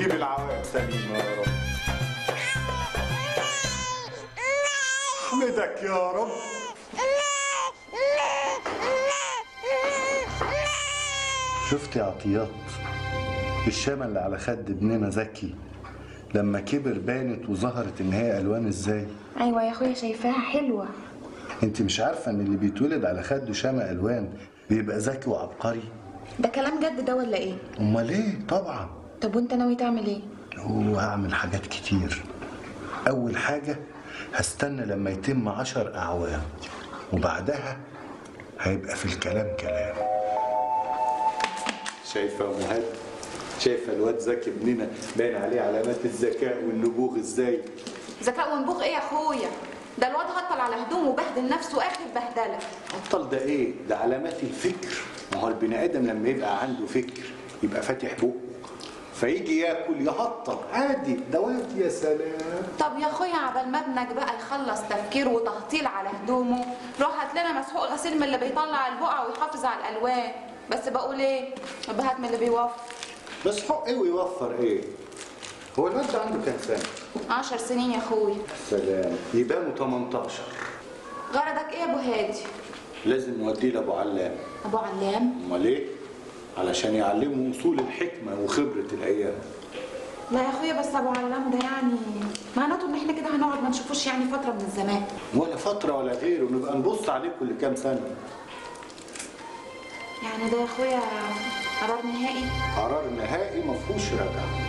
وتجيب العوائق سليمة يا رب احمدك يا رب شفت يا عطيات الشامة اللي على خد ابننا زكي لما كبر بانت وظهرت ان هي الوان ازاي ايوه يا اخويا شايفاها حلوه انت مش عارفه ان اللي بيتولد على خده شامة الوان بيبقى ذكي وعبقري ده كلام جد ده ولا ايه امال ايه طبعا طب وانت ناوي تعمل ايه وهعمل حاجات كتير اول حاجه هستنى لما يتم عشر اعوام وبعدها هيبقى في الكلام كلام شايفه يا مهد شايفه الواد زكي ابننا باين عليه علامات الذكاء والنبوغ ازاي ذكاء ونبوغ ايه يا اخويا ده الواد هطل على هدومه وبهدل نفسه اخر بهدله بطل ده ايه ده علامات الفكر ما هو البني ادم لما يبقى عنده فكر يبقى فاتح بقه فيجي ياكل يهطل عادي ده واد يا سلام طب يا اخويا عبال ما ابنك بقى يخلص تفكير وتهطيل على هدومه روح هات لنا مسحوق غسيل من اللي بيطلع البقع ويحافظ على الالوان بس بقول ايه يبقى هات من اللي بيوفر بس حق ايه ويوفر ايه هو الواد ده عنده كام سنه عشر سنين يا اخويا سلام يبانوا 18 غرضك ايه يا ابو هادي لازم نوديه لابو علام ابو علام امال ايه علشان يعلمه اصول الحكمه وخبره الايام لا يا اخويا بس ابو علام ده يعني معناته ان احنا كده هنقعد ما نشوفوش يعني فتره من الزمان ولا فتره ولا غيره نبقى نبص عليه كل كام سنه يعني ده يا اخويا قرار نهائي قرار نهائي ما فيهوش رجعه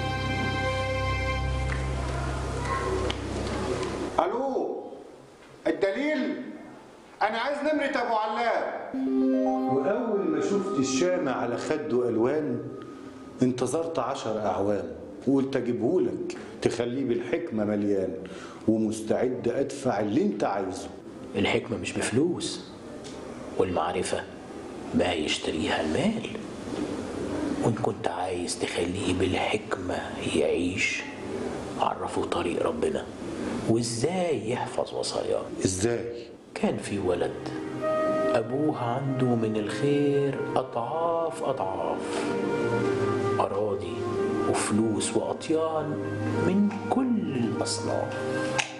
الو الدليل انا عايز نمره ابو علام واول ما شفت الشامة على خده الوان انتظرت عشر اعوام وقلت اجيبهولك تخليه بالحكمه مليان ومستعد ادفع اللي انت عايزه الحكمة مش بفلوس والمعرفة ما يشتريها المال وإن كنت عايز تخليه بالحكمة يعيش عرفه طريق ربنا وإزاي يحفظ وصاياه ازاي كان في ولد أبوه عنده من الخير أضعاف أضعاف أراضي وفلوس وأطيان من كل الأصناف